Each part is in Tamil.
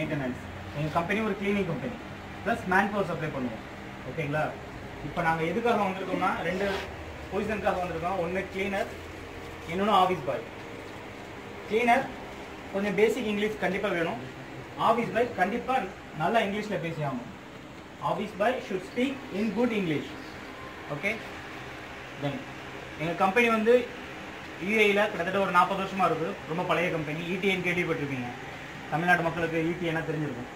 மெயின்டெனன்ஸ் எங்கள் கம்பெனி ஒரு cleaning company plus manpower supply பண்ணுவோம் ஓகேங்களா இப்போ நாங்கள் எதுக்காக வந்திருக்கோம்னா ரெண்டு பொசிஷனுக்காக வந்திருக்கோம் ஒன்று கிளீனர் இன்னொன்று ஆஃபீஸ் பாய் கிளீனர் கொஞ்சம் பேசிக் இங்கிலீஷ் கண்டிப்பாக வேணும் ஆஃபீஸ் பாய் கண்டிப்பாக நல்லா இங்கிலீஷில் பேசி ஆகணும் office boy should speak in good English okay then எங்கள் கம்பெனி வந்து யூஏயில் கிட்டத்தட்ட ஒரு நாற்பது வருஷமா இருக்குது ரொம்ப பழைய கம்பெனி இடிஎன் கேள்விப்பட்டிருப்பீங்க தமிழ்நாட்டு மக்களுக்கு இடிஎன்னா தெரிஞ்சிருக்கும்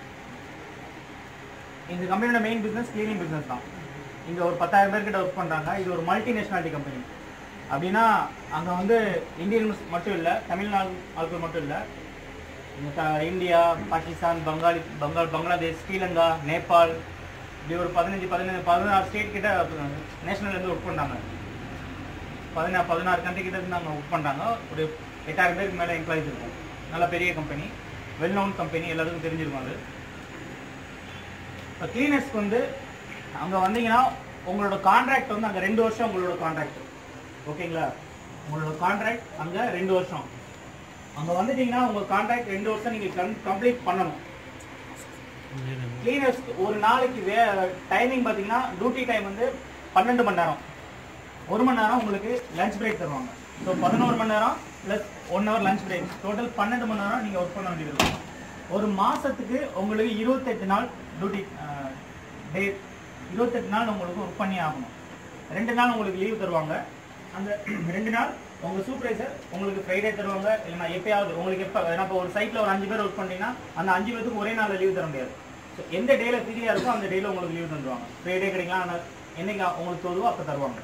இந்த கம்பெனியோட மெயின் பிஸ்னஸ் கிளீனிங் பிஸ்னஸ் தான் இங்கே ஒரு பத்தாயிரம் பேர் கிட்ட ஒர்க் பண்ணுறாங்க இது ஒரு மல்டி நேஷனாலிட்டி கம்பெனி அப்படின்னா அங்கே வந்து இந்தியன்ஸ் மட்டும் இல்லை தமிழ்நாடு ஆட்கள் மட்டும் இல்லை இங்க த- இந்தியா பாகிஸ்தான் பங்காளி பங்காள் பங்களாதேஷ் ஸ்ரீலங்கா நேபாள் இப்படி ஒரு பதினஞ்சு பதினஞ்சு பதினாறு ஸ்டேட் கிட்ட நேஷனல்ல இருந்து ஒர்க் பண்ணாங்க பதினாறு பதினாறு கண்ட்ரி கிட்ட இருந்து நாங்கள் ஒர்க் பண்ணுறாங்க ஒரு எட்டாயிரம் பேருக்கு மேலே எம்ப்ளாயிஸ் இருக்கும் நல்ல பெரிய கம்பெனி வெல் நோன் கம்பெனி எல்லாத்துக்கும் தெரிஞ்சிருக்கும் அது இப்போ கிளீனர்ஸ்க்கு வந்து அங்கே வந்தீங்கன்னா உங்களோட கான்ட்ராக்ட் வந்து அங்கே ரெண்டு வருஷம் உங்களோட கான்ட்ராக்ட் ஓகேங்களா உங்களோட கான்ட்ராக்ட் அங்கே ரெண்டு வருஷம் அங்கே வந்துட்டீங்கன்னா உங்கள் கான்ட்ராக்ட் ரெண்டு வருஷம் நீங்கள் கம்ப்ளீட் பண்ணணும் கிளீனர்ஸ் ஒரு நாளைக்கு வே டைமிங் பார்த்தீங்கன்னா டியூட்டி டைம் வந்து பன்னெண்டு மணி நேரம் ஒரு மணி நேரம் உங்களுக்கு லஞ்ச் பிரேக் தருவாங்க ஸோ பதினோரு மணி நேரம் plus one hour lunch break total பன்னெண்டு மணி நேரம் நீங்கள் ஒர்க் பண்ண வேண்டியது இருக்கும் ஒரு மாசத்துக்கு உங்களுக்கு இருபத்தெட்டு நாள் டியூட்டி டே இருபத்தெட்டு நாள் உங்களுக்கு ஒர்க் பண்ணி ஆகணும் ரெண்டு நாள் உங்களுக்கு லீவ் தருவாங்க அந்த ரெண்டு நாள் உங்க சூப்பர்வைசர் உங்களுக்கு ஃப்ரைடே தருவாங்க இல்லைன்னா எப்பயாவது உங்களுக்கு எப்போ ஏன்னா இப்போ ஒரு சைட்டில் ஒரு அஞ்சு பேர் ஒர்க் பண்ணீங்கன்னா அந்த அஞ்சு பேருக்கு ஒரே நாளில் லீவ் தர முடியாது ஸோ எந்த டேல ஃப்ரீயாக இருக்கோ அந்த டேல உங்களுக்கு லீவ் தந்துருவாங்க ஃப்ரைடே கிடைக்கலாம் ஆனால் என்னைக்கு உங்களுக்கு தோதுவோ அப்போ தருவாங்க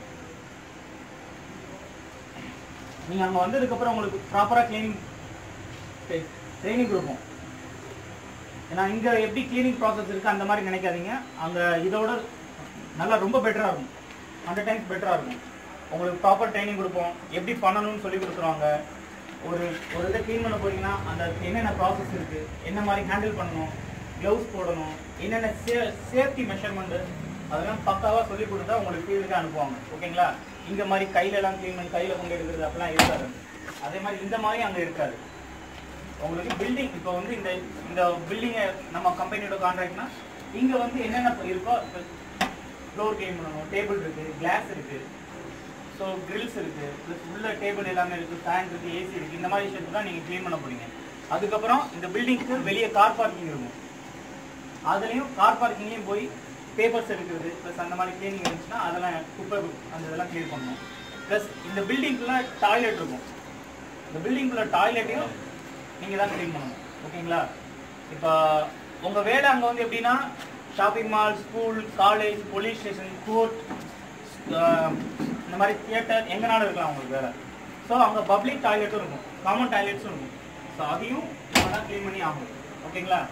நீங்கள் அங்கே வந்ததுக்கப்புறம் உங்களுக்கு ப்ராப்பராக க்ளீனிங் ட்ரைனிங் கொடுப்போம் ஏன்னா இங்கே எப்படி க்ளீனிங் ப்ராசஸ் இருக்குது அந்த மாதிரி நினைக்காதீங்க அங்கே இதோட நல்லா ரொம்ப பெட்டராக இருக்கும் ஹண்ட்ரட் டைம்ஸ் பெட்டராக இருக்கும் உங்களுக்கு ப்ராப்பர் ட்ரைனிங் கொடுப்போம் எப்படி பண்ணணும்னு சொல்லி கொடுத்துருவாங்க ஒரு ஒரு இதை க்ளீன் பண்ண போறீங்கன்னா அந்த என்னென்ன ப்ராசஸ் இருக்குது என்ன மாதிரி ஹேண்டில் பண்ணணும் க்ளவுஸ் போடணும் என்னென்ன சே சேஃப்டி மெஷர்மெண்ட்டு அதெல்லாம் பக்காவாக சொல்லி கொடுத்தா உங்களுக்கு ஃபீல்டுக்கு அனுப்புவாங்க ஓகேங்களா இங்கே மாதிரி கையில எல்லாம் க்ளீன் பண்ணி கையில் கொண்டு எடுக்கிறது அப்படிலாம் இருக்காது அதே மாதிரி இந்த மாதிரி அங்கே இருக்காது உங்களுக்கு பில்டிங் இப்போ வந்து இந்த இந்த பில்டிங்கை நம்ம கம்பெனியோட கான்ட்ராக்ட்னா இங்கே வந்து என்னென்ன இருக்கோ ஃப்ளோர் க்ளீன் பண்ணணும் டேபிள் இருக்குது கிளாஸ் இருக்குது ஸோ கிரில்ஸ் இருக்குது ப்ளஸ் உள்ள டேபிள் எல்லாமே இருக்குது ஃபேன் இருக்குது ஏசி இருக்குது இந்த மாதிரி விஷயத்தை தான் நீங்கள் க்ளீன் பண்ண போறீங்க அதுக்கப்புறம் இந்த பில்டிங்க்கு வெளியே கார் பார்க்கிங் இருக்கும் அதுலேயும் கார் பார்க்கிங்லேயும் போய் பேப்பர்ஸ் எடுக்கிறது ப்ளஸ் அந்த மாதிரி க்ளீனிங் இருந்துச்சுன்னா அதெல்லாம் குப்பை அந்த இதெல்லாம் க்ளீன் பண்ணணும் ப்ளஸ் இந்த பில்டிங்குள்ள டாய்லெட் இருக்கும் இந்த பில்டிங்குள்ள டாய்லெட்டையும் நீங்கள் தான் க்ளீன் பண்ணணும் ஓகேங்களா இப்போ உங்கள் வேலை அங்கே வந்து எப்படின்னா shopping mall school college police station court இந்த மாதிரி தியேட்டர் எங்கனாலும் இருக்கலாம் உங்களுக்கு வேலை ஸோ அங்கே பப்ளிக் டாய்லெட்டும் இருக்கும் காமன் டாய்லெட்ஸும் இருக்கும் ஸோ அதையும் நம்ம தான் க்ளீன் பண்ணி ஆகணும் ஓகேங்களா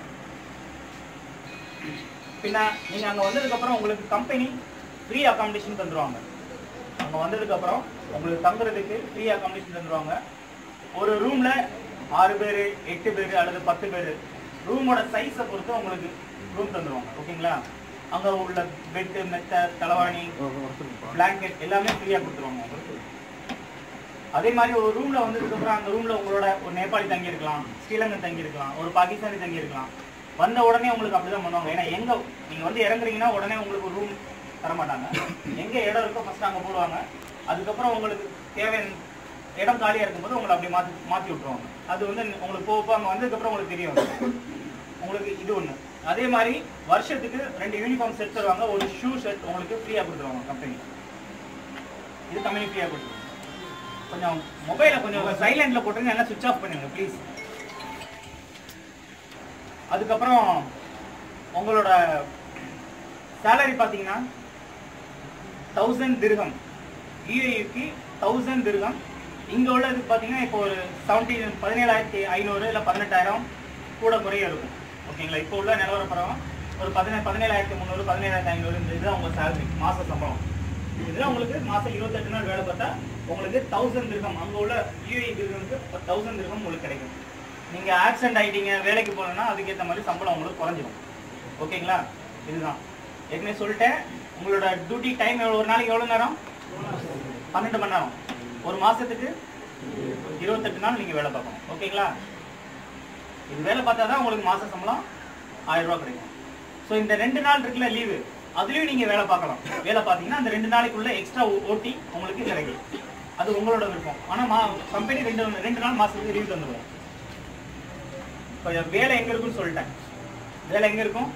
பின்ன நீங்க அங்க வந்ததுக்கு அப்புறம் உங்களுக்கு கம்பெனி ஃப்ரீ அகாமடேஷன் தந்துருவாங்க அங்க வந்ததுக்கு அப்புறம் உங்களுக்கு தங்குறதுக்கு ஃப்ரீ அகாமடேஷன் தந்துருவாங்க ஒரு ரூம்ல ஆறு பேர் எட்டு பேர் அல்லது பத்து பேர் ரூமோட சைஸை பொறுத்து உங்களுக்கு ரூம் தந்துருவாங்க ஓகேங்களா அங்க உள்ள பெட்டு மெத்த தலைவாணி பிளாங்கெட் எல்லாமே ஃப்ரீயா கொடுத்துருவாங்க உங்களுக்கு அதே மாதிரி ஒரு ரூம்ல வந்ததுக்கு அப்புறம் அந்த ரூம்ல உங்களோட ஒரு நேபாளி தங்கி இருக்கலாம் ஸ்ரீலங்கன் தங்கி இருக்கலாம் ஒரு பாகிஸ்தானி தங்கி இருக்கலாம் வந்த உடனே உங்களுக்கு அப்படிதான் பண்ணுவாங்க ஏன்னா எங்க நீங்க வந்து இறங்குறீங்கன்னா உடனே உங்களுக்கு ரூம் தர மாட்டாங்க எங்க இடம் இருக்கோ ஃபர்ஸ்ட் அங்க போடுவாங்க அதுக்கப்புறம் உங்களுக்கு தேவையான இடம் காலியா இருக்கும்போது உங்களை அப்படி மாத்தி மாத்தி விட்டுருவாங்க அது வந்து உங்களுக்கு போக போக அங்க வந்ததுக்கு அப்புறம் உங்களுக்கு தெரியும் உங்களுக்கு இது ஒண்ணு அதே மாதிரி வருஷத்துக்கு ரெண்டு யூனிஃபார்ம் செட் தருவாங்க ஒரு ஷூ செட் உங்களுக்கு ஃப்ரீயா கொடுத்துருவாங்க கம்பெனி இது கம்பெனி ஃப்ரீயா கொடுத்துருவாங்க கொஞ்சம் மொபைலை கொஞ்சம் சைலண்ட்ல போட்டுருங்க எல்லாம் சுவிட்ச் ஆஃப் பண்ணுங்க ப்ளீஸ் அதுக்கப்புறம் உங்களோட சேலரி பார்த்தீங்கன்னா தௌசண்ட் திருகம் யூஏக்கு தௌசண்ட் திருகம் இங்கே உள்ளது பார்த்தீங்கன்னா இப்போ ஒரு செவன்டி பதினேழாயிரத்தி ஐநூறு இல்லை பதினெட்டாயிரம் கூட குறைய இருக்கும் ஓகேங்களா இப்போ உள்ள நிலவரப்பரம் ஒரு பதினே பதினேழாயிரத்தி முந்நூறு பதினேழாயிரத்தி ஐநூறு இந்த இதுதான் உங்கள் சேலரி மாத சம்பளம் இதுல உங்களுக்கு மாசம் இருபத்தெட்டு நாள் வேலை பார்த்தா உங்களுக்கு தௌசண்ட் திருகம் அங்க உள்ள யூஏ திருகமுக்கு தௌசண்ட் திருகம் உங்களுக்கு கிடைக்கும் நீங்க ஆக்சிடென்ட் ஆயிட்டீங்க வேலைக்கு போகணும்னா அதுக்கேற்ற மாதிரி சம்பளம் உங்களுக்கு குறைஞ்சிரும் ஓகேங்களா இதுதான் ஏற்கனவே சொல்லிட்டேன் உங்களோட டியூட்டி டைம் எவ்வளோ ஒரு நாளைக்கு எவ்வளோ நேரம் பன்னெண்டு மணி நேரம் ஒரு மாசத்துக்கு இருபத்தெட்டு நாள் நீங்க வேலை பார்க்கணும் ஓகேங்களா இது வேலை பார்த்தா தான் உங்களுக்கு மாச சம்பளம் ஆயிரம் ரூபாய் கிடைக்கும் ஸோ இந்த ரெண்டு நாள் இருக்குல்ல லீவு அதுலயும் நீங்க வேலை பார்க்கலாம் வேலை பார்த்தீங்கன்னா அந்த ரெண்டு நாளைக்குள்ள எக்ஸ்ட்ரா ஓட்டி உங்களுக்கு கிடைக்கும் அது உங்களோட விருப்பம் ஆனா மா கம்பெனி ரெண்டு ரெண்டு நாள் மாசத்துக்கு லீவ் தந்துடுவோம் இப்போ வேலை எங்க இருக்குன்னு சொல்லிட்டேன் வேலை எங்க இருக்கும்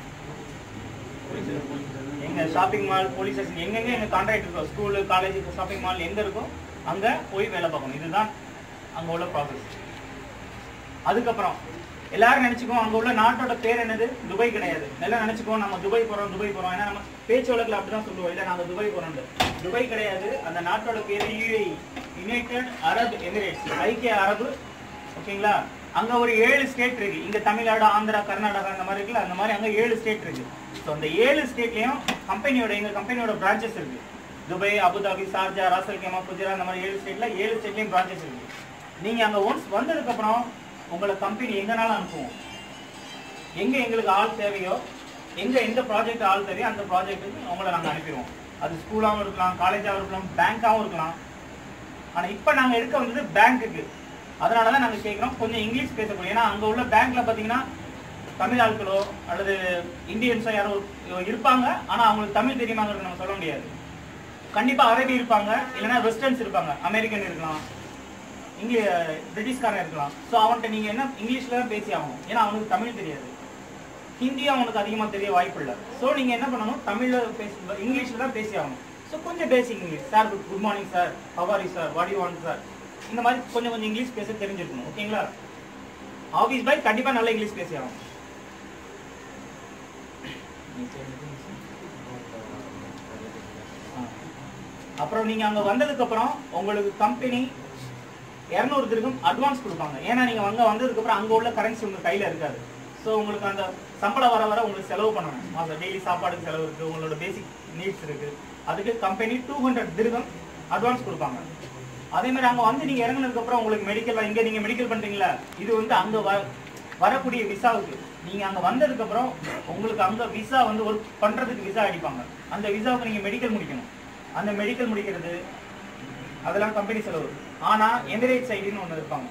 எங்க ஷாப்பிங் மால் போலீஸ் ஸ்டேஷன் எங்கெங்க எங்க கான்ட்ராக்ட் இருக்கோ ஸ்கூலு காலேஜ் ஷாப்பிங் மால் எங்க இருக்கோ அங்க போய் வேலை பார்க்கணும் இதுதான் அங்க உள்ள ப்ராசஸ் அதுக்கப்புறம் எல்லாரும் நினைச்சுக்கோ அங்க உள்ள நாட்டோட பேர் என்னது துபாய் கிடையாது எல்லாம் நினைச்சுக்கோ நம்ம துபாய் போறோம் துபாய் போறோம் ஏன்னா நம்ம பேச்சு வழக்குல அப்படிதான் சொல்லுவோம் இல்ல நாங்க துபாய் போறோம் துபாய் கிடையாது அந்த நாட்டோட பேரு யுஏஇ யுனைடெட் அரப் எமிரேட்ஸ் ஐக்கிய அரபு ஓகேங்களா அங்க ஒரு ஏழு ஸ்டேட் இருக்கு இங்க தமிழ்நாடு ஆந்திரா கர்நாடகா அந்த மாதிரி இருக்குல்ல அந்த மாதிரி அங்க ஏழு ஸ்டேட் இருக்கு ஸோ அந்த ஏழு ஸ்டேட்லயும் கம்பெனியோட எங்க கம்பெனியோட பிரான்ச்சஸ் இருக்கு துபாய் அபுதாபி ஷார்ஜா ராசல் கேமா குஜராத் அந்த மாதிரி ஏழு ஸ்டேட்ல ஏழு ஸ்டேட்லயும் பிரான்ச்சஸ் இருக்கு நீங்க அங்க ஒன்ஸ் வந்ததுக்கு அப்புறம் உங்களை கம்பெனி எங்கனாலும் அனுப்புவோம் எங்க எங்களுக்கு ஆள் தேவையோ எங்க எந்த ப்ராஜெக்ட் ஆள் தேவையோ அந்த ப்ராஜெக்ட்டுக்கு உங்களை நாங்க அனுப்பிடுவோம் அது ஸ்கூலாகவும் இருக்கலாம் காலேஜாகவும் இருக்கலாம் பேங்காகவும் இருக்கலாம் ஆனா இப்ப நாங்க எடுக்க வந்தது பேங்க்குக்கு அதனால தான் நாங்க கேட்குறோம் கொஞ்சம் இங்கிலீஷ் பேசக்கூடிய ஏன்னா அங்க உள்ள பேங்க்ல பாத்தீங்கன்னா தமிழ் ஆட்களோ அல்லது இந்தியன்ஸோ யாரோ இருப்பாங்க ஆனா அவங்களுக்கு தமிழ் தெரியுமாங்கிறது நம்ம சொல்ல முடியாது கண்டிப்பா அரபி இருப்பாங்க இல்லைன்னா வெஸ்டர்ன்ஸ் இருப்பாங்க அமெரிக்கன் இருக்கலாம் இங்க பிரிட்டிஷ்காரன் இருக்கலாம் ஸோ அவன்கிட்ட நீங்க என்ன இங்கிலீஷ்ல தான் பேசி ஆகணும் ஏன்னா அவனுக்கு தமிழ் தெரியாது ஹிந்தியும் அவனுக்கு அதிகமா தெரிய வாய்ப்பு இல்லை ஸோ நீங்க என்ன பண்ணணும் தமிழ்ல பேசி இங்கிலீஷ்ல தான் பேசி ஆகணும் ஸோ கொஞ்சம் basic English sir good morning sir how are sir what you want sir இந்த மாதிரி கொஞ்சம் கொஞ்சம் இங்கிலீஷ் பேச தெரிஞ்சிருக்கணும் ஓகேங்களா ஆஃபீஸ் பாய் கண்டிப்பா நல்ல இங்கிலீஷ் பேசி ஆகணும் ஆ. அப்புறம் நீங்க அங்க வந்ததுக்கு அப்புறம் உங்களுக்கு கம்பெனி இரநூறு திருக்கும் அட்வான்ஸ் கொடுப்பாங்க ஏன்னா நீங்க அங்க வந்ததுக்கு அப்புறம் அங்க உள்ள கரன்சி உங்க கையில இருக்காது ஸோ உங்களுக்கு அந்த சம்பளம் வர வர உங்களுக்கு செலவு பண்ணணும் மாசம் டெய்லி சாப்பாடுக்கு செலவு இருக்கு உங்களோட பேசிக் நீட்ஸ் இருக்கு அதுக்கு company two hundred dirham advance கொடுப்பாங்க அதே மாதிரி அங்க வந்து நீங்க இறங்குனதுக்கு அப்புறம் உங்களுக்கு மெடிக்கல் இங்க நீங்க மெடிக்கல் பண்றீங்களா இது வந்து அங்க வ- வரக்கூடிய விசாவுக்கு நீங்க அங்க வந்ததுக்கு அப்புறம் உங்களுக்கு அங்க விசா வந்து ஒர்க் பண்றதுக்கு விசா அடிப்பாங்க அந்த விசாவுக்கு நீங்க மெடிக்கல் முடிக்கணும் அந்த மெடிக்கல் முடிக்கிறது அதெல்லாம் கம்பெனி செலவு ஆனா எமிரேட்ஸ் ஐடின்னு ஒண்ணு இருப்பாங்க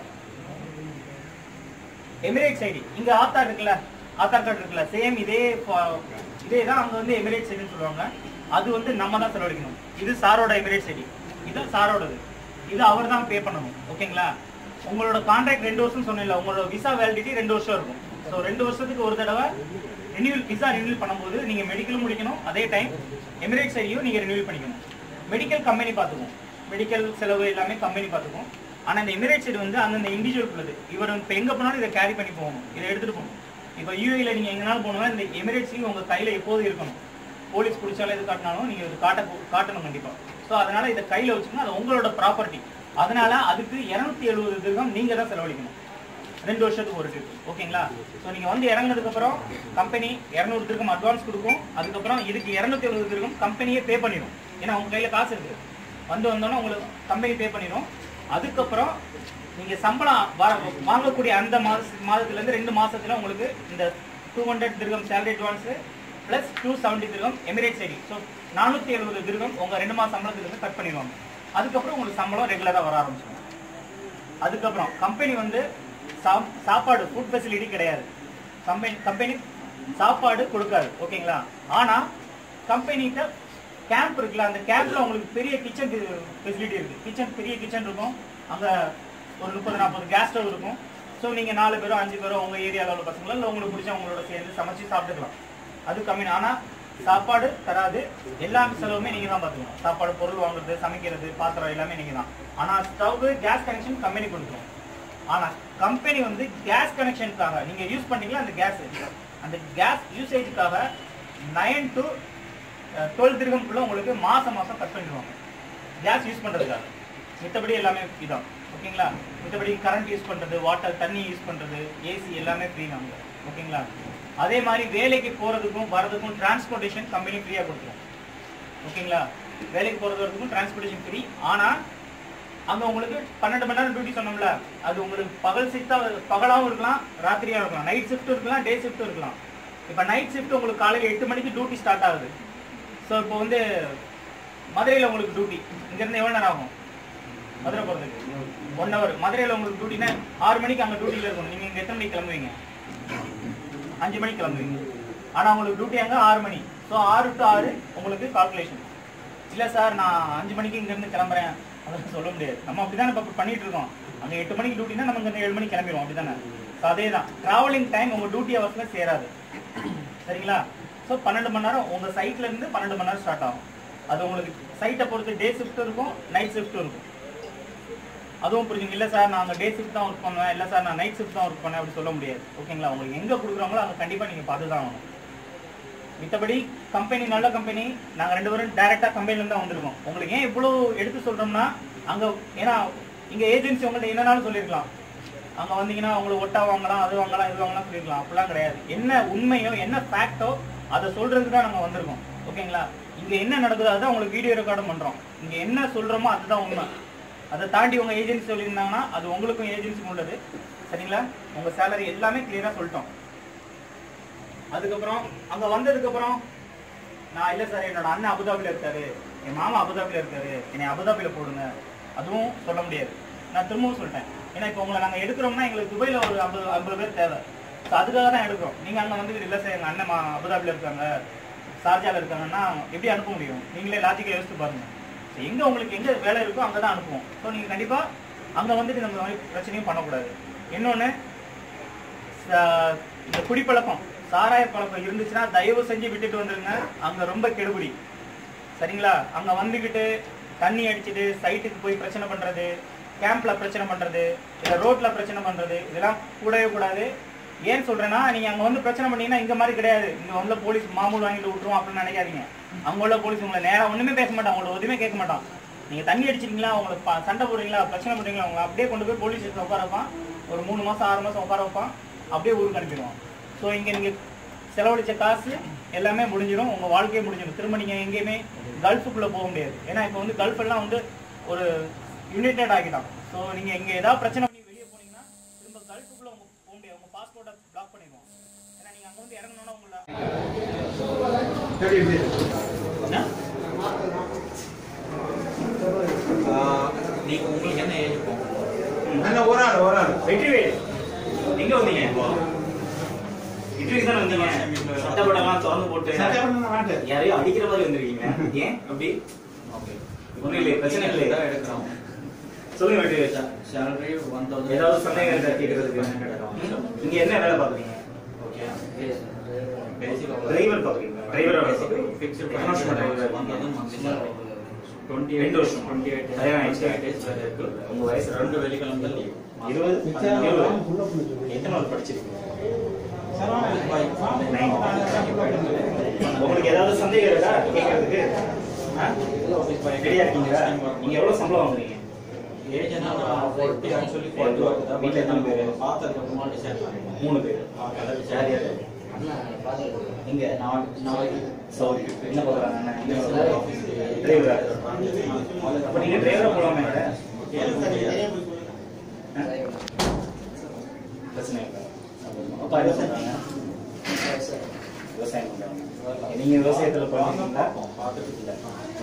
எமிரேட்ஸ் ஐடி இங்க ஆதார் இருக்குல்ல ஆதார் கார்டு இருக்குல்ல சேம் இதே ப- இதே தான் அங்க வந்து எமிரேட்ஸ் ஐடின்னு சொல்லுவாங்க அது வந்து நம்ம தான் செலவழிக்கணும் இது சாரோட எமிரேட்ஸ் ஐடி இது சாரோடது இது அவர் தான் பே பண்ணணும் ஓகேங்களா உங்களோட கான்ட்ராக்ட் ரெண்டு வருஷம் சொன்னேன்ல உங்களோட விசா வேலிடிட்டி ரெண்டு வருஷம் இருக்கும் ஸோ ரெண்டு வருஷத்துக்கு ஒரு தடவை ரினியூவல் விசா ரினியூவல் பண்ணும்போது நீங்க மெடிக்கலும் முடிக்கணும் அதே டைம் எமிரேட்ஸ் ஐடியும் நீங்க ரினியூவல் பண்ணிக்கணும் மெடிக்கல் கம்பெனி பார்த்துக்கும் மெடிக்கல் செலவு எல்லாமே கம்பெனி பார்த்துக்கும் ஆனா இந்த எமிரேட்ஸ் சைடு வந்து அந்தந்த இண்டிவிஜுவல் உள்ளது இவர் இப்போ எங்க போனாலும் இதை கேரி பண்ணி போகணும் இதை எடுத்துட்டு போகணும் இப்போ யூஏல நீங்க எங்கனாலும் போனாலும் இந்த எமிரேட்ஸையும் உங்க கையில எப்போதும் இருக்கணும் போலீஸ் பிடிச்சாலும் இது காட்டினாலும் நீங்க இது காட்ட காட்டணும் கண்டிப்பா ஸோ அதனால இதை கையில வச்சுக்கணும் அது உங்களோட ப்ராப்பர்ட்டி அதனால அதுக்கு இருநூத்தி எழுபது திருகம் நீங்க தான் செலவழிக்கணும் ரெண்டு வருஷத்துக்கு ஒரு ட்ரிப் ஓகேங்களா ஸோ நீங்க வந்து இறங்குனதுக்கு அப்புறம் கம்பெனி இரநூறு திருகம் அட்வான்ஸ் கொடுக்கும் அதுக்கப்புறம் இதுக்கு இரநூத்தி எழுபது திருகம் கம்பெனியே பே பண்ணிடும் ஏன்னா உங்க கையில காசு இருக்கு வந்து வந்தோன்னே உங்களுக்கு கம்பெனி பே பண்ணிடும் அதுக்கப்புறம் நீங்க சம்பளம் வர வாங்கக்கூடிய அந்த மாத மாதத்துல இருந்து ரெண்டு மாசத்துல உங்களுக்கு இந்த two hundred dirham salary advance plus two seventy dirham Emirates ID so நானூத்தி எழுபது திருகம் உங்க ரெண்டு மாசம் சம்பளத்துல இருந்து கட் பண்ணிடுவாங்க அதுக்கப்புறம் உங்களுக்கு சம்பளம் ரெகுலரா வர ஆரம்பிச்சிடும் அதுக்கப்புறம் கம்பெனி வந்து சாப்- சாப்பாடு ஃபுட் ஃபெசிலிட்டி கிடையாது கம்பெனி கம்பெனி சாப்பாடு கொடுக்காது ஓகேங்களா ஆனா கம்பெனிகிட்ட கேம்ப் இருக்குல்ல அந்த கேம்ப்ல உங்களுக்கு பெரிய கிச்சன் ஃபெசிலிட்டி இருக்கு கிச்சன் பெரிய கிச்சன் இருக்கும் அங்க ஒரு முப்பது நாற்பது கேஸ் ஸ்டவ் இருக்கும் ஸோ நீங்க நாலு பேரோ அஞ்சு பேரோ உங்க ஏரியாவில் உள்ள பசங்களோ இல்லை உங்களுக்கு பிடிச்சவங்களோட சேர்ந்து சமைச்சு சாப்பிட்டுக்கலாம் அது கம்மி ஆனா சாப்பாடு தராது எல்லா செலவுமே நீங்க தான் பார்த்துக்கணும் சாப்பாடு பொருள் வாங்குறது சமைக்கிறது பாத்திரம் எல்லாமே நீங்க தான் ஆனா ஸ்டவ் கேஸ் கனெக்ஷன் கம்பெனி கொடுத்துரும் ஆனா கம்பெனி வந்து கேஸ் கனெக்ஷனுக்காக நீங்க யூஸ் பண்ணீங்களா அந்த கேஸ் அந்த கேஸ் யூசேஜுக்காக நைன் டு டுவெல் திருகம்குள்ள உங்களுக்கு மாசம் மாசம் கட் பண்ணிடுவாங்க கேஸ் யூஸ் பண்றதுக்காக மித்தபடி எல்லாமே இதான் ஓகேங்களா மித்தபடி கரண்ட் யூஸ் பண்றது வாட்டர் தண்ணி யூஸ் பண்றது ஏசி எல்லாமே ஃப்ரீ நாங்க ஓகேங்களா அதே மாதிரி வேலைக்கு போறதுக்கும் வரதுக்கும் டிரான்ஸ்போர்ட்டேஷன் கம்பெனி ஃப்ரீயா கொடுத்துரும் ஓகேங்களா வேலைக்கு போறது வரதுக்கும் டிரான்ஸ்போர்ட்டேஷன் ஃப்ரீ ஆனா அங்க உங்களுக்கு பன்னெண்டு மணி நேரம் டியூட்டி சொன்னோம்ல அது உங்களுக்கு பகல் ஷிஃப்டா பகலாவும் இருக்கலாம் ராத்திரியா இருக்கலாம் நைட் ஷிஃப்ட் இருக்கலாம் டே ஷிஃப்ட் இருக்கலாம் இப்ப நைட் ஷிஃப்ட் உங்களுக்கு காலையில எட்டு மணிக்கு டியூட்டி ஸ்டார்ட் ஆகுது ஸோ இப்போ வந்து மதுரையில உங்களுக்கு டியூட்டி இங்க இருந்து எவ்வளவு நேரம் ஆகும் மதுரை போறதுக்கு ஒன் ஹவர் மதுரையில உங்களுக்கு டியூட்டினா ஆறு மணிக்கு அங்க டியூட்டில இருக்கணும் நீங்க இங்க எத்தனை மணிக்கு கிளம்புவீங்க அஞ்சு மணிக்கு கிளம்புவீங்க ஆனா உங்களுக்கு டியூட்டி அங்க ஆறு மணி ஸோ ஆறு டு ஆறு உங்களுக்கு கால்குலேஷன் இல்ல சார் நான் அஞ்சு மணிக்கு இங்க இருந்து கிளம்புறேன் அதெல்லாம் சொல்ல முடியாது நம்ம அப்படிதானே இப்போ பண்ணிட்டு இருக்கோம் அங்க எட்டு மணிக்கு டியூட்டினா நம்ம இங்க ஏழு மணிக்கு கிளம்பிடுவோம் அப்படிதானே ஸோ அதே தான் டிராவலிங் டைம் உங்க டியூட்டி ஹவர்ஸ்ல சேராது சரிங்களா ஸோ பன்னெண்டு மணி நேரம் உங்க சைட்ல இருந்து பன்னெண்டு மணி நேரம் ஸ்டார்ட் ஆகும் அது உங்களுக்கு சைட்டை பொறுத்து டே ஷிஃப்ட்டும் இருக்கும் நைட் ஷிஃப்ட்டும் இருக்கும் அதுவும் புரிஞ்சுங்க இல்ல சார் நான் டே ஷிஃப்ட் தான் ஒர்க் பண்ணுவேன் இல்ல சார் நான் நைட் ஷிஃப்ட் தான் ஒர்க் பண்ணேன் அப்படி சொல்ல முடியாது ஓகேங்களா உங்களுக்கு எங்க கொடுக்குறாங்களோ அங்க கண்டிப்பா நீங்க பார்த்து தான் ஆகணும் மித்தபடி கம்பெனி நல்ல கம்பெனி நாங்க ரெண்டு பேரும் டைரக்டா கம்பெனில இருந்து தான் வந்திருக்கோம் உங்களுக்கு ஏன் இவ்வளவு எடுத்து சொல்றோம்னா அங்க ஏன்னா இங்க ஏஜென்சி உங்கள்ட்ட என்னனாலும் சொல்லிருக்கலாம் அங்க வந்தீங்கன்னா உங்களுக்கு ஒட்டா வாங்கலாம் அது வாங்கலாம் இது வாங்கலாம் சொல்லிருக்கலாம் அப்படிலாம் கிடையாது என்ன உண்மையோ என்ன ஃபேக்டோ அதை சொல்றதுக்கு தான் நாங்க வந்திருக்கோம் ஓகேங்களா இங்க என்ன நடக்குதோ அதுதான் உங்களுக்கு வீடியோ ரெக்கார்டும் பண்றோம் இங்க என்ன சொல்றோமோ அதுதான் உண்மை அதை தாண்டி உங்க ஏஜென்சி சொல்லியிருந்தாங்கன்னா அது உங்களுக்கும் ஏஜென்சிக்கும் உள்ளது சரிங்களா உங்க சேலரி எல்லாமே கிளியரா சொல்லிட்டோம் அதுக்கப்புறம் அங்க வந்ததுக்கு அப்புறம் நான் இல்ல சார் என்னோட அண்ணன் அபுதாபில இருக்காரு என் மாமா அபுதாபில இருக்காரு என்னை அபுதாபில போடுங்க அதுவும் சொல்ல முடியாது நான் திரும்பவும் சொல்லிட்டேன் ஏன்னா இப்போ உங்களை நாங்க எடுக்கிறோம்னா எங்களுக்கு துபாயில ஒரு ஐம்பது ஐம்பது பேர் தேவை ஸோ அதுக்காக தான் எடுக்கிறோம் நீங்க அங்க வந்து இல்ல சார் எங்க அண்ணன் மா- அபுதாபில இருக்காங்க ஷார்ஜால இருக்காங்கன்னா எப்படி அனுப்ப முடியும் நீங்களே லாஜிக்கா யோசிச்சு பாருங்க So, எங்க உங்களுக்கு எங்க வேலை இருக்கோ அங்க தான் அனுப்புவோம் ஸோ நீங்க கண்டிப்பா அங்க வந்துட்டு நம்ம மாதிரி பிரச்சனையும் பண்ணக்கூடாது இன்னொன்னு ச- இந்த குடிப்பழக்கம் சாராய பழக்கம் இருந்துச்சுன்னா தயவு செஞ்சு விட்டுட்டு வந்துருங்க அங்க ரொம்ப கெடுபிடி சரிங்களா அங்க வந்துகிட்டு தண்ணி அடிச்சிட்டு சைட்டுக்கு போய் பிரச்சனை பண்றது கேம்ப்ல பிரச்சனை பண்றது இல்ல ரோட்ல பிரச்சனை பண்றது இதெல்லாம் கூடவே கூடாது ஏன் சொல்றேன்னா நீங்க அங்க வந்து பிரச்சனை பண்ணீங்கன்னா இங்க மாதிரி கிடையாது இங்க வந்து போலீஸ் மாமூல் வாங்கிட்டு விட்டுருவோம் அப்படின்னு நினைக்காதீங்க அங்க உள்ள போலீஸ் உங்களை நேரா ஒண்ணுமே பேச மாட்டான் உங்களை எதுவுமே கேட்க மாட்டான் நீங்க தண்ணி அடிச்சிட்டீங்களா உங்களுக்கு ப- சண்டை போடுறீங்களா பிரச்சனை பண்றீங்களா உங்களை அப்படியே கொண்டு போய் போலீஸ் ஸ்டேஷன் உட்கார வைப்பான் ஒரு மூணு மாசம் ஆறு மாசம் உட்கார வைப்பான் அப்படியே ஊருக்கு அனுப்பிடுவான் ஸோ இங்க நீங்க செலவழிச்ச காசு எல்லாமே முடிஞ்சிடும் உங்க வாழ்க்கையே முடிஞ்சிடும் திரும்ப நீங்க எங்கேயுமே கல்ஃபுக்குள்ள போக முடியாது ஏன்னா இப்போ வந்து கல்ஃப் எல்லாம் வந்து ஒரு யுனைடெட் ஆகிட்டான் ஸோ நீங்க இங்க ஏதாவது பிரச்சனை பண்ணி வெளியே போனீங்கன்னா திரும்ப கல்ஃபுக்குள்ள உங்க போக முடியாது உங்க பாஸ்போர்ட்டை பிளாக் பண்ணிடுவோம் ஏன்னா நீங்க அங்க வந்து இறங்கணும்னா உங்களை என்ன? நீங்க உங்களுக்கு என்ன ஏஜ் இருக்கும் என்ன ஒரு ஆள் ஒரு ஆள் வெற்றிவேல் எங்க வந்தீங்க இட்லிக்கு தானே வந்தீங்க சட்டப்படலாம் திறந்து போட்டு மாட்டேன் யாரையும் அடிக்கிற மாதிரி வந்திருக்கீங்க ஏன் அப்படி ஓகே ஒண்ணும் இல்லையே பிரச்சனை இல்லையே தான் எடுக்கிறோம் சொல்லுங்க வெற்றிவேல் சேலரி ஒன் தௌசண்ட் ஏதாவது சந்தேகம் இருக்கா கேட்கறதுக்கு நீங்க என்ன வேலை பாக்குறீங்க ஓகே பேசிக் டிரைவர் பாக்குறீங்களா டிரைவரா ஃபிக்ஸ்ட் எத்தனை வருஷமா driver one thousand monthly twenty ரெண்டு வருஷம் டுவெண்ட்டி எயிட் கல்யாணம் ஆயிடுச்சா? டேஸ் வேலை இருக்கு உங்க வயசு ரெண்டு வெள்ளிக்கிழமை தான் லீவ் இருபது இருபது எத்தனை நாள் படிச்சிருக்கீங்க Nine. உங்களுக்கு ஏதாவது சந்தேகம் இருக்கா கேட்கறதுக்கு ரெடியா இருக்கீங்களா நீங்க எவ்வளவு சம்பளம் வாங்குறீங்க ஏஜ் என்ன ஃபார்ட்டி ஆக்சுவலி ஃபார்ட்டி வருது வீட்ல எத்தனை பேரு? பார்த்ததுக்கு அப்புறமா டிசைட் பண்ணிக்கலாம் மூணு பேர் யார் யார் இங்க நாலு நாளைக்கு சௌரி என்ன பார்க்குறாங்க அண்ணன் டிரைவரா அப்ப நீங்க டிரைவரா போலாமே ஆ? பிரச்சனை இல்லை அப்பா என்ன பண்றாங்க விவசாயம் பண்றாங்க நீங்க விவசாயத்துல பண்ணுவீங்களா பார்த்துட்டு இல்லை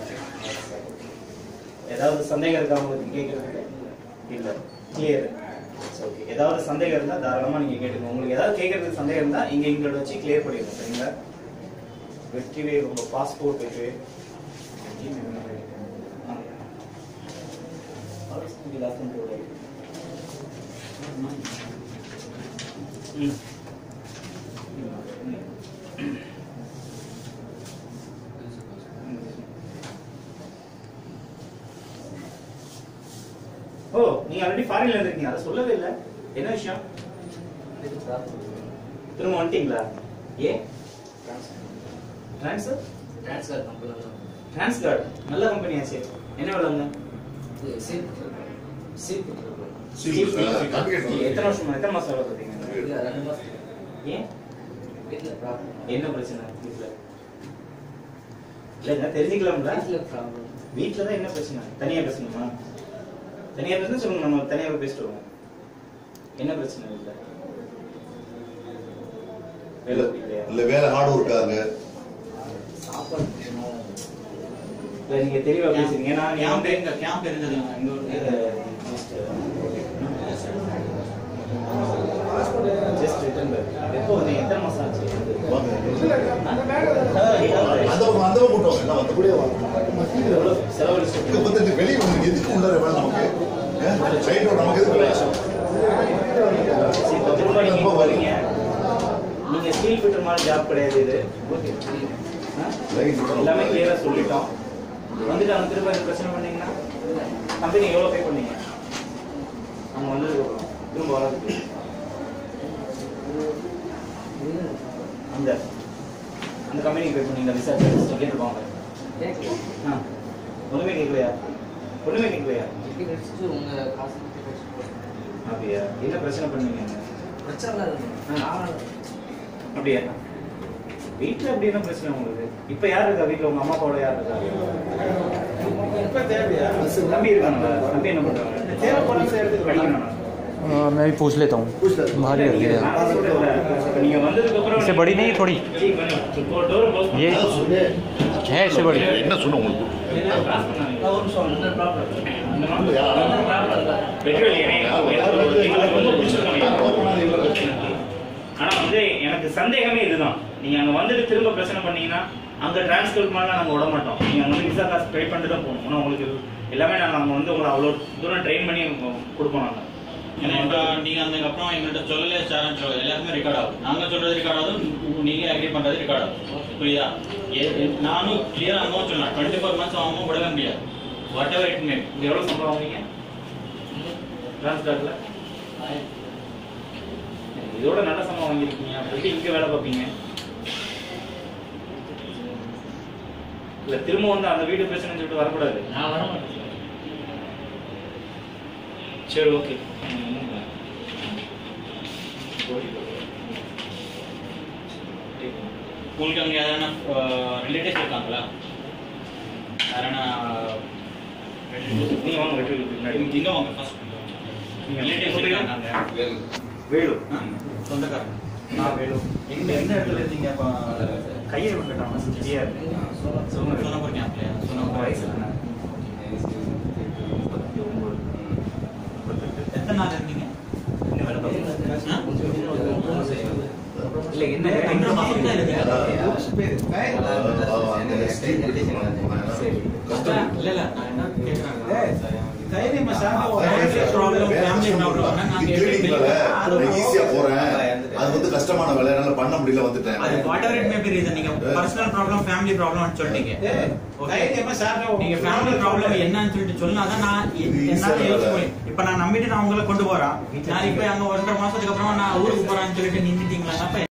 ஏதாவது சந்தேகம் இருக்கா உங்களுக்கு கேட்கறதுக்கு இல்ல கிளியர் ஓகே ஏதாவது சந்தேகம் இருந்தா தாராளமா நீங்க கேட்டுக்கோங்க உங்களுக்கு ஏதாவது கேட்கறதுக்கு சந்தேகம் இருந்தா இங்க எங்களோட வச்சு கிளியர் பண்ணிடுங்க சரிங்களா வெற்றிவே உங்க பாஸ்போர்ட் இருக்கு ம் ஓ நீங்க ஆல்ரெடி ஃபாரின்ல இருந்திருக்கீங்க அதை சொல்லவே இல்லை என்ன விஷயம் திரும்ப வந்துட்டீங்களா ஏ ட்ரான்ஸ்ஃபர் ட்ரான்ஸ்ஃபர் கம்பெனி டிரான்ஸ்கார்ட் நல்ல கம்பெனி ஆச்சு என்ன வேலைங்க சீப் சீப் எத்தனை வருஷமா எத்தனை மாசம் வேலை பார்த்தீங்க இல்லை ரெண்டு மாதம் ஏன் வீட்டில் ப்ராப்ளம் என்ன பிரச்சனை வீட்டுல இல்லைங்க தெரிஞ்சுக்கலாம்ல வீட்டில் ப்ராப்ளம் வீட்டுல தான் என்ன பிரச்சனை தனியா பேசணுமா தனியா பேசணும் சொல்லுங்க நம்ம தனியா போய் பேசிட்டு வருவோம் என்ன பிரச்சனை வீட்டுல வேலை பிடிக்கலையா இல்ல வேலை ஹார்ட் ஒர்க்கா இருக்கு சாப்பாடு பிரச்சனை இல்ல நீங்க தெளிவா பேசுறீங்க ஏன்னா நீங்க கேம்ப் வந்து எங்க கேம்ப் இருந்தது எங்க ஜஸ்ட் ரிட்டர்ன் எப்போ வந்தீங்க எத்தனை மாசம் ஆச்சு கூட இது வந்து இந்த வெளியே வந்து எதுக்கு உள்ளார வேணும் நமக்கு ரைட் நமக்கு எதுக்கு வேணும்? இப்போ திரும்ப நீங்க வரீங்க நீங்க ஸ்டீல் ஃபிட்டர் மாதிரி ஜாப் கிடையாது இது ஓகே ஆ? ரைட் எல்லாமே கிளியரா சொல்லிட்டோம் வந்துட்டு அவங்க திரும்ப இந்த பிரச்சனை பண்ணீங்கன்னா கம்பெனி எவ்வளோ பே பண்ணீங்க அவங்க வந்து திரும்ப வர்றதுக்கு அந்த அந்த கம்பெனிக்கு பே பண்ணீங்க விசா சார்ஜஸ் கேட்டுருப்பாங்க ஆ ஒன்றுமே கேட்கலையா ஒன்றுமே கேட்கலையா எப்படி வச்சுட்டு உங்க காசு கொடுத்து கழிச்சு போறேன். அப்படியா என்ன பிரச்சனை பண்ணீங்க பிரச்சனை இல்லை அது. நான் அப்படியா வீட்டில் அப்படி என்ன பிரச்சனை உங்களுக்கு இப்போ யார் இருக்கா வீட்டில் உங்க அம்மா அப்பாவோட யார் இருக்கா இப்ப தேவையா தம்பி இருக்காங்களா தம்பி என்ன பண்றாங்க தேவைப்படுறது எடுத்துக்கலாம். படிக்கணும் अ, मैं भी पूछ लेता हूँ भारी लग गया நான் சொல்றேன்ல, இப்ப நீங்க வந்ததுக்கு அப்புறம் इससे बड़ी नहीं थोड़ी ठीक है, இப்போ door close ये பண்ணுங்க. है इससे बड़ी என்ன சொன்ன உங்களுக்கு Cross பண்ணாதீங்க. ஒரு நிமிஷம், இந்த problem. இந்த problem. பெட்ரோல் எனக்கு எனக்கு ரொம்ப பிடிச்சிருக்கு. ஆனா வந்து எனக்கு சந்தேகமே இதுதான் நீங்க அங்க வந்துட்டு திரும்ப பிரச்சனை பண்ணீங்கன்னா அங்க டிரான்ஸ்பர் பண்ணா நாங்க விட மாட்டோம் நீங்க அங்க வந்து விசா காசு பே பண்ணிட்டு தான் போகணும் ஆனா உங்களுக்கு எல்லாமே நாங்க அங்க வந்து உங்களை அவ்வளோ தூரம் ட்ரெயின் பண்ணி கொடுப்போம் நாங்க ஏன்னா இப்போ நீங்க அதுக்கப்புறம் எங்கள்கிட்ட சொல்லல சாரன் சொல்ல எல்லாருமே ரெக்கார்ட் ஆகும் நாங்க சொல்றது ரெக்கார்ட் ஆகும் உ- நீங்க அக்ரி பண்றது ரெக்கார்ட் ஆகும் புரியுதா எ- எ- நானும் கிளியரா அனுபவம் சொல்லலாம் டுவெண்ட்டி ஃபோர் மந்த்ஸ் ஆகும் விடவே முடியாது வாட் எவர் இட் மே இங்க எவ்வளவு சம்பளம் வாங்குறீங்க டிரான்ஸ்கார்ட்ல இதோட நல்ல சம்பளம் வாங்கியிருக்கீங்க அப்படி இங்க வேலை பார்ப்பீங்க இல்ல திரும்ப வந்து அந்த வீடு பிரச்சனை சொல்லிட்டு வரக்கூடாது நான் வர மாட்டேன் சார். சரி ஓகே உங்களுக்கு அங்கே யாரான ரிலேட்டிவ்ஸ் இருக்காங்களா யாரான நீங்க வாங்க வெற்றி பின்னாடி இங்க வாங்க ஃபர்ஸ்ட் ரிலேட்டிவ்ஸ் இருக்காங்க அங்க. வேலூர் சொந்தக்காரங்க நான் வேலூர் எங்க எந்த இடத்துல இருக்கீங்க அப்ப கையை விட்டுட்டாங்க சரியா இருக்கு சொல்லுங்க சொன்னபுரம் கேம்ப்லையா உங்க சொன்னபுரம் வயசு என்ன முப்பத்தி ஒன்பது முப்பத்தெட்டு எத்தனை நாள் இருந்தீங்க என்ன வேலை பார்க்குறீங்க இல்ல என்ன ரெண்டு மாசம் தான் இருக்கு. சரி கஷ்டம் இல்ல இல்ல நான் என்ன கேக்குறேன்னா, தைரியமா சாப்பிட்டு family problem, family problem னா நாங்க எப்படி ஈஸியா போறேன் அது வந்து கஷ்டமான வேலை என்னால பண்ண முடியல வந்துட்டேன் அது whatever it may be reason, நீங்க personal problem, family problem னு சொல்லிட்டீங்க. Okay. தைரியமா சாப்பிட்டு நீங்க family problem என்னன்னு சொல்லிட்டு சொன்னாதான் நான் என்னால யோசிக்க முடியும். இப்ப நான் நம்பிட்டு நான் உங்களை கொண்டு போறேன் நாளைக்கு போய் அங்க ஒன்றரை மாசத்துக்கு அப்புறமா நான் ஊருக்கு போறேன்னு சொல்லிட்டு நின்னுட்டீங்களா அப்ப